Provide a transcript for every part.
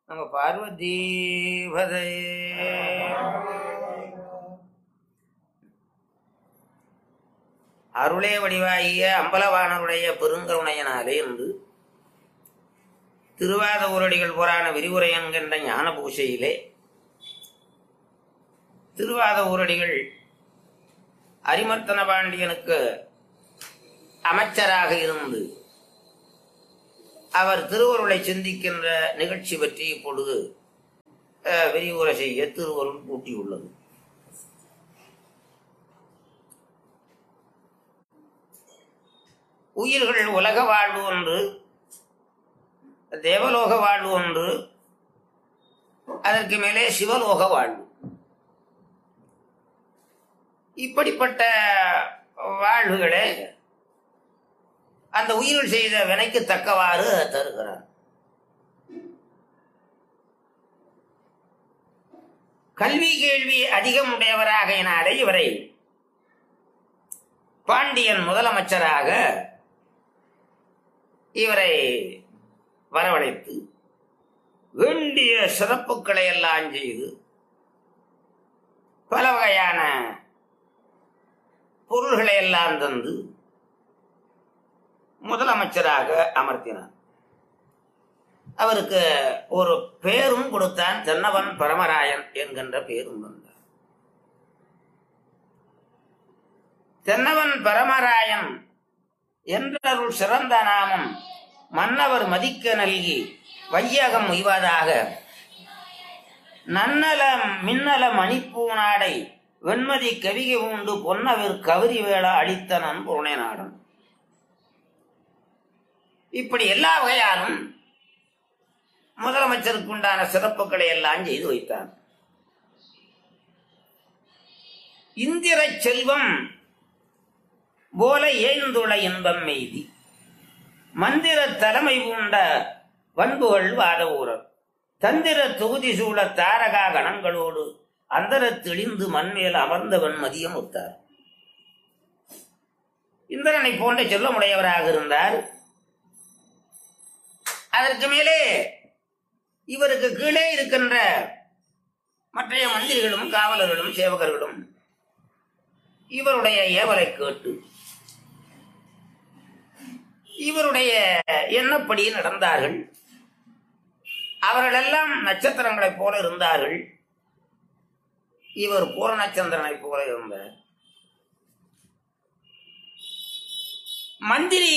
நம்ம பார்வதி பதே அருளே வடிவாகிய அம்பலவாணருடைய பெருங்கருணையனாலே என்று திருவாத ஊரடிகள் புராண விரிவுரை என்கின்ற ஞான பூசையிலே திருவாத ஊரடிகள் அரிமர்த்தன பாண்டியனுக்கு அமைச்சராக இருந்து அவர் திருவருளை சிந்திக்கின்ற நிகழ்ச்சி பற்றி இப்பொழுது அஹ், விரிவுரை செய்ய திருவருள் கூட்டியுள்ளது உயிர்கள் உலக வாழ்வு ஒன்று தேவலோக வாழ்வு ஒன்று அதற்கு மேலே சிவலோக வாழ்வு இப்படிப்பட்ட வாழ்வுகளே அந்த உயிர்கள் செய்த வினைக்கு தக்கவாறு தருகிறார் கல்வி கேள்வி அதிகம் உடையவராகையினாலே இவரை பாண்டியன் முதலமைச்சராக இவரை வரவழைத்து வேண்டிய சிறப்புகளை எல்லாம் செய்து பல வகையான பொருள்களை எல்லாம் தந்து முதலமைச்சராக அமர்த்தினார் அவருக்கு ஒரு பேரும் கொடுத்தான் தென்னவன் பரமராயன் என்கின்ற பேரும் வந்தார் தென்னவன் பரமராயன் என்றருள் சிறந்த நாமம் மன்னவர் மதிக்க நல்கி வையகம் உய்வதாக நன்னல மின்னல மணிப்பூநாடை வெண்மதி கவிகை உண்டு பொன்னவர் கவரி வேளா அளித்தனன் புறணை நாடன் இப்படி எல்லா வகையாலும் முதலமைச்சருக்கு உண்டான சிறப்புகளை எல்லாம் செய்து வைத்தார் இந்திர செல்வம் போல ஏந்துள இன்பம் மெய்தி மந்திர தலைமை பூண்ட பண்புகள் வாத ஊரர் தந்திர தொகுதி சூழ தாரகா கணங்களோடு அந்தர தெளிந்து மண்மேல் அமர்ந்தவன் மதியம் ஒத்தார் இந்திரனை போன்ற செல்வமுடையவராக இருந்தார் அதற்கு மேலே இவருக்கு கீழே இருக்கின்ற மற்றைய மந்திரிகளும் காவலர்களும் சேவகர்களும் இவருடைய ஏவலை கேட்டு இவருடைய எண்ணப்படி நடந்தார்கள் அவர்களெல்லாம் நட்சத்திரங்களைப் போல இருந்தார்கள் இவர் பூரணச்சந்திரனைப் போல இருந்தார் மந்திரி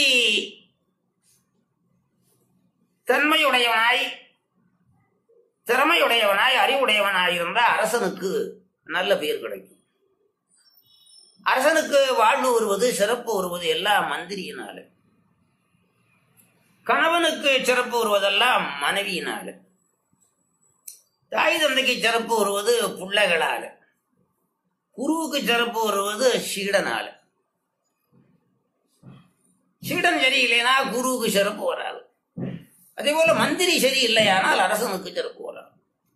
தன்மையுடையவனாய் திறமையுடையவனாய் அறிவுடையவனாய் இருந்த அரசனுக்கு நல்ல பெயர் கிடைக்கும் அரசனுக்கு வாழ்வு வருவது சிறப்பு வருவது எல்லாம் மந்திரியினால கணவனுக்கு சிறப்பு வருவதெல்லாம் மனைவியினால தாய் தந்தைக்கு சிறப்பு வருவது பிள்ளைகளால குருவுக்கு சிறப்பு வருவது சீடனால சீடன் சரியில்லைனா குருவுக்கு சிறப்பு வராது அதே போல மந்திரி சரியில்லையானால் அரசனுக்கு சிறப்பு வராது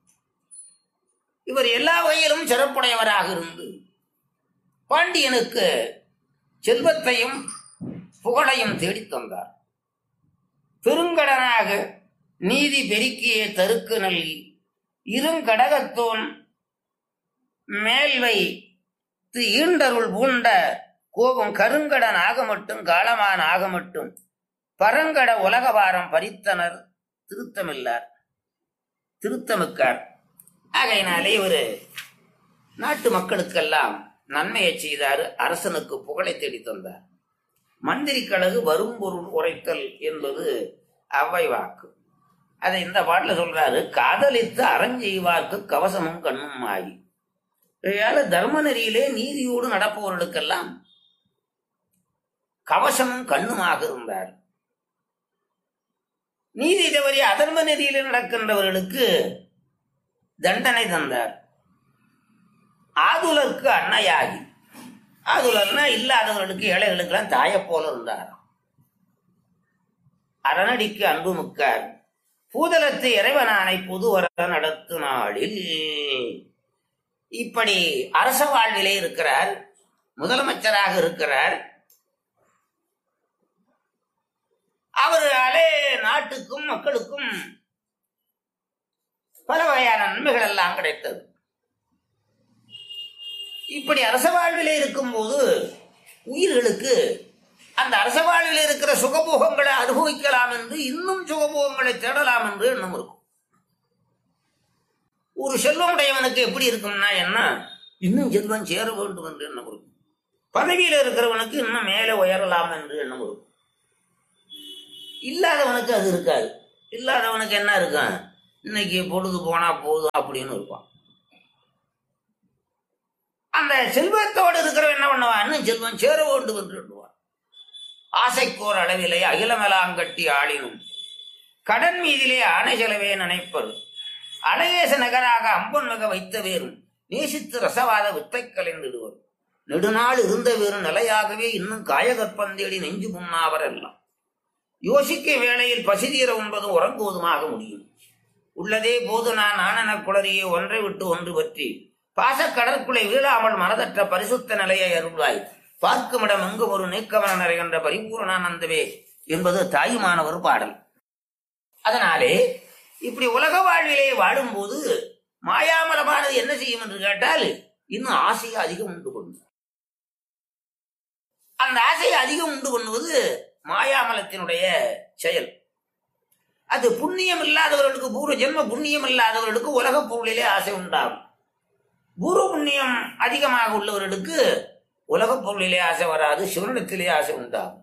இவர் எல்லா வகையிலும் சிறப்புடையவராக இருந்து பாண்டியனுக்கு செல்வத்தையும் புகழையும் தேடித் தந்தார் பெருங்கடனாக நீதி பெருக்கிய தருக்கு நல்கி இருங்கடகத்தோன் மேல்வை து ஈண்டருள் பூண்ட கோபம் கருங்கடன் ஆக மட்டும் காலமான் ஆக மட்டும் பரங்கட உலகவாரம் பறித்தனர் திருத்தமில்லார் திருத்தமிக்கார் ஆகையினாலே இவரு நாட்டு மக்களுக்கெல்லாம் நன்மையை செய்தார் அரசனுக்கு புகழை தேடி தந்தார் மந்திரி கழகு வரும் பொருள் உரைத்தல் என்பது அவ்வை வாக்கு அதை இந்த பாட்டுல சொல்றாரு காதலித்து அறஞ்செய்வார்க்கு கவசமும் கண்ணும் ஆகி இதையால தர்ம நெறியிலே நீதியோடு நடப்பவர்களுக்கெல்லாம் கவசமும் கண்ணுமாக இருந்தார் நீதி தவறி அதர்ம நெறியிலே நடக்கின்றவர்களுக்கு தண்டனை தந்தார் ஆதுலருக்கு அன்னையாகி ஆதுலர்னா இல்லாதவர்களுக்கு ஏழைகளுக்கெல்லாம் தாயை போல இருந்தார் அரணடிக்கு அன்பு முக்கார் பூதலத்து இறைவனானை புதுவர நடத்து நாளில் இப்படி அரச வாழ்விலே இருக்கிறார் முதலமைச்சராக இருக்கிறார் அவராலே நாட்டுக்கும் மக்களுக்கும் பல வகையான நன்மைகள் எல்லாம் கிடைத்தது இப்படி அரச வாழ்விலே இருக்கும்போது உயிர்களுக்கு அந்த அரச வாழ்வில் இருக்கிற சுகபோகங்களை அனுபவிக்கலாம் என்று இன்னும் சுகபோகங்களை தேடலாம் என்று எண்ணம் இருக்கும் ஒரு செல்வமுடையவனுக்கு எப்படி இருக்கும்னா என்ன இன்னும் செல்வம் சேர வேண்டும் என்று எண்ணம் இருக்கும் பதவியில் இருக்கிறவனுக்கு இன்னும் மேலே உயரலாம் என்று எண்ணம் இருக்கும் இல்லாதவனுக்கு அது இருக்காது இல்லாதவனுக்கு என்ன இருக்கும் இன்னைக்கு பொழுது போனா போதும் அப்படின்னு இருப்பான் அந்த செல்வத்தோடு இருக்கிறவன் என்ன பண்ணுவான் இன்னும் செல்வம் சேர வேண்டும் என்று எண்ணுவான் ஆசைக்கோர் அளவிலே அகிலமெலாங்கட்டி ஆளினும் கடன் மீதிலே ஆணை செலவே நினைப்பது அழகேச நகராக அம்பன் மிக வைத்த வேறும் நேசித்து ரசவாத வித்தை கலைந்திடுவர் நெடுநாள் இருந்த வேறு நிலையாகவே இன்னும் காயகற்பந்தேடி நெஞ்சு புண்ணாவர் எல்லாம் யோசிக்க வேளையில் பசிதீர உண்பதும் உறங்குவதுமாக முடியும் உள்ளதே போது நான் ஆனன குளறியே ஒன்றை விட்டு ஒன்று பற்றி பாசக் கடற்குள்ளே வீழாமல் மனதற்ற பரிசுத்த நிலையை அருள்வாய் பார்க்குமிடம் எங்கும் ஒரு நீக்கமன நிறைகின்ற பரிபூரணானந்தவே என்பது தாயுமானவர் பாடல் அதனாலே இப்படி உலக வாழ்விலே வாழும்போது மாயாமலமானது என்ன செய்யும் என்று கேட்டால் இன்னும் ஆசையை அதிகம் உண்டு பண்ணும் அந்த ஆசையை அதிகம் உண்டு பண்ணுவது மாயாமலத்தினுடைய செயல் அது புண்ணியம் இல்லாதவர்களுக்கு பூர்வ ஜென்ம புண்ணியம் இல்லாதவர்களுக்கு உலக பொருளிலே ஆசை உண்டாகும் பூர்வ புண்ணியம் அதிகமாக உள்ளவர்களுக்கு உலக பொருளிலே ஆசை வராது சிவனிடத்திலே ஆசை உண்டாகும்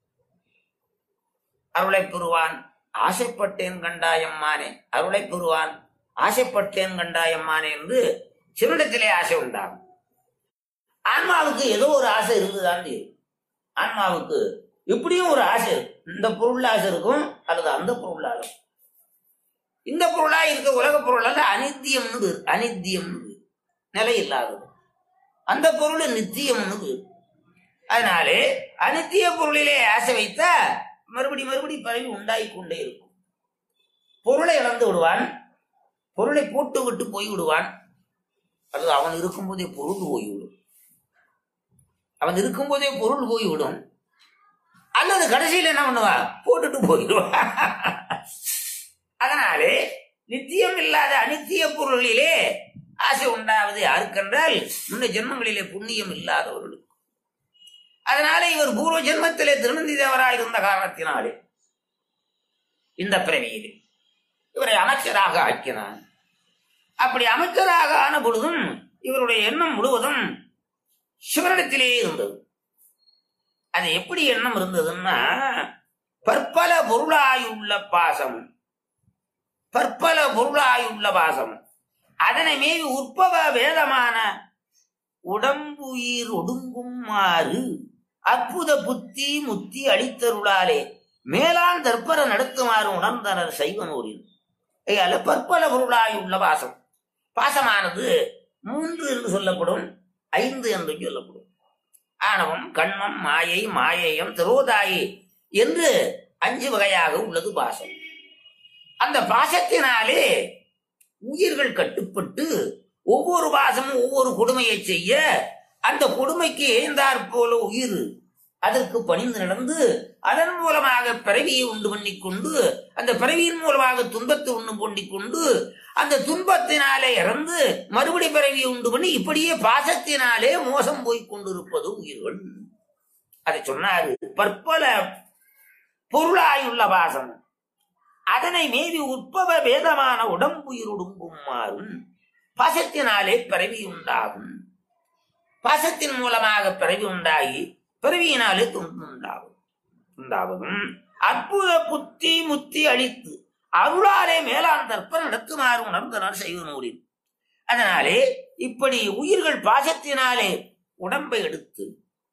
அருளை பெறுவான் ஆசைப்பட்டேன் கண்டாயம்மானே அருளை பெறுவான் ஆசைப்பட்டேன் கண்டாயம்மானே என்று சிவனிடத்திலே ஆசை உண்டாகும் ஆன்மாவுக்கு ஏதோ ஒரு ஆசை இருந்துதான் தீரும். ஆன்மாவுக்கு எப்படியும் ஒரு ஆசை இருக்கும். இந்த பொருள் ஆசை இருக்கும் அல்லது அந்த பொருள் ஆசை இருக்கும். இந்த பொருளா இருக்க உலக பொருள் அல்ல அனித்தியம்னு பேரு. அனித்தியம்னு பேரு. நிலை இல்லாதது அந்த பொருள் நித்தியம்னு பேரு. அதனாலே அனித்திய பொருளிலே ஆசை வைத்தா மறுபடி மறுபடி பரவி உண்டாகி கொண்டே இருக்கும் பொருளை இழந்து விடுவான் பொருளை போட்டு விட்டு போய் விடுவான் அது அவன் இருக்கும்போதே பொருள் போய்விடும் அவன் இருக்கும்போதே பொருள் போய்விடும் அல்லது கடைசியில் என்ன பண்ணுவான் போட்டுட்டு போயிடுவான் அதனாலே நித்தியம் இல்லாத அனித்திய பொருளிலே ஆசை உண்டாவது யாருக்கென்றால் முன்ன ஜென்மங்களிலே புண்ணியம் இல்லாதவர்களுக்கு அதனால இவர் பூர்வ ஜென்மத்திலே திருநந்தி தேவராய் இருந்த காரணத்தினாலே இந்த பிறவியிலே இவரை அமைச்சராக ஆக்கினான் அப்படி அமைச்சராக ஆன பொழுதும் இவருடைய எண்ணம் முழுவதும் சிவனிடத்திலே இருந்தது அது எப்படி எண்ணம் இருந்ததுன்னா பற்பல பொருளாயுள்ள பாசம் பற்பல பொருளாயுள்ள பாசம் அதனை மீறி உற்பவ வேதமான உடம்புயிர் ஒடுங்குமாறு அற்புத புத்தி முத்தி அளித்தருளாலே மேலான் தற்பர நடத்துமாறு உணர்ந்தனர் சைவனூரில் ஐயால பற்பல பொருளாயுள்ள பாசம் பாசமானது மூன்று என்று சொல்லப்படும் ஐந்து என்று சொல்லப்படும் ஆணவம் கண்மம் மாயை மாயேயம் திரோதாயி என்று அஞ்சு வகையாக உள்ளது பாசம் அந்த பாசத்தினாலே உயிர்கள் கட்டுப்பட்டு ஒவ்வொரு பாசமும் ஒவ்வொரு கொடுமையை செய்ய அந்த கொடுமைக்கு ஏந்தாற் போல உயிர் அதற்கு பணிந்து நடந்து அதன் மூலமாக பிறவியை உண்டு பண்ணிக்கொண்டு அந்த பிறவியின் மூலமாக துன்பத்தை உண்டு பண்ணிக்கொண்டு அந்த துன்பத்தினாலே இறந்து மறுபடி பிறவியை உண்டு பண்ணி இப்படியே பாசத்தினாலே மோசம் போய் கொண்டிருப்பது உயிர்கள் அதை சொன்னாரு பற்பல பொருளாயுள்ள பாசம் அதனை மீறி உற்பவ வேதமான உடம்புயிருடுங்குமாறும் பாசத்தினாலே பிறவி உண்டாகும் பாசத்தின் மூலமாக பிறவி உண்டாகி பிறவியினாலே துன்பம் உண்டாகும் உண்டாவதும் அற்புத புத்தி முத்தி அளித்து அருளாலே மேலான் தற்ப நடத்துமாறு உணர்ந்தனர் செய்வ நூலில் அதனாலே இப்படி உயிர்கள் பாசத்தினாலே உடம்பை எடுத்து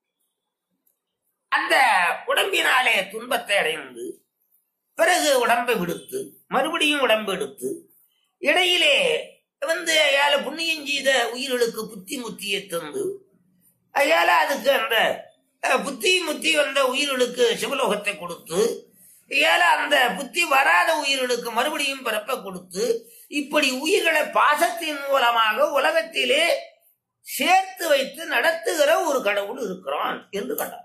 அந்த உடம்பினாலே துன்பத்தை அடைந்து பிறகு உடம்பை விடுத்து மறுபடியும் உடம்பு எடுத்து இடையிலே வந்து அயால புண்ணியம் செய்த உயிர்களுக்கு புத்தி முத்தியை தந்து அயால அதுக்கு அந்த அஹ், புத்தி முத்தி வந்த உயிர்களுக்கு சிவலோகத்தை கொடுத்து ஏல அந்த புத்தி வராத உயிர்களுக்கு மறுபடியும் பிறப்பை கொடுத்து இப்படி உயிர்களை பாசத்தின் மூலமாக உலகத்திலே சேர்த்து வைத்து நடத்துகிற ஒரு கடவுள் இருக்கிறான் என்று கண்டார்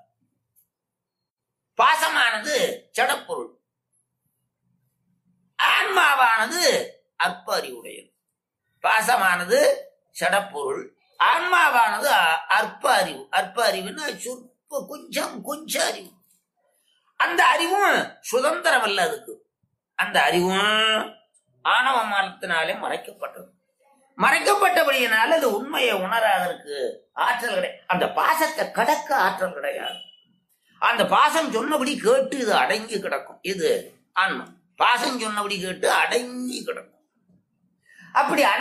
பாசமானது ஜடப்பொருள் ஆன்மாவானது அற்ப அறிவுடையது பாசமானது சடப்பொருள் ஆன்மாவானது அ- அற்ப அறிவு அற்ப அறிவுன்னா சொற்ப கொஞ்சம் கொஞ்ச அறிவு அந்த அறிவும் சுதந்திரம் அல்ல அதுக்கு அந்த அறிவும் ஆணவ மரத்தினாலே மறைக்கப்பட்டது மறைக்கப்பட்டபடியினால அது உண்மையை உணராதற்கு ஆற்றல் கிடையாது அந்த பாசத்தை கடக்க ஆற்றல் கிடையாது அந்த பாசம் சொன்னபடி கேட்டு இது அடங்கி கிடக்கும் இது ஆன்மா பாசம் சொன்னபடி கேட்டு அடங்கி கிடக்கும் அப்படி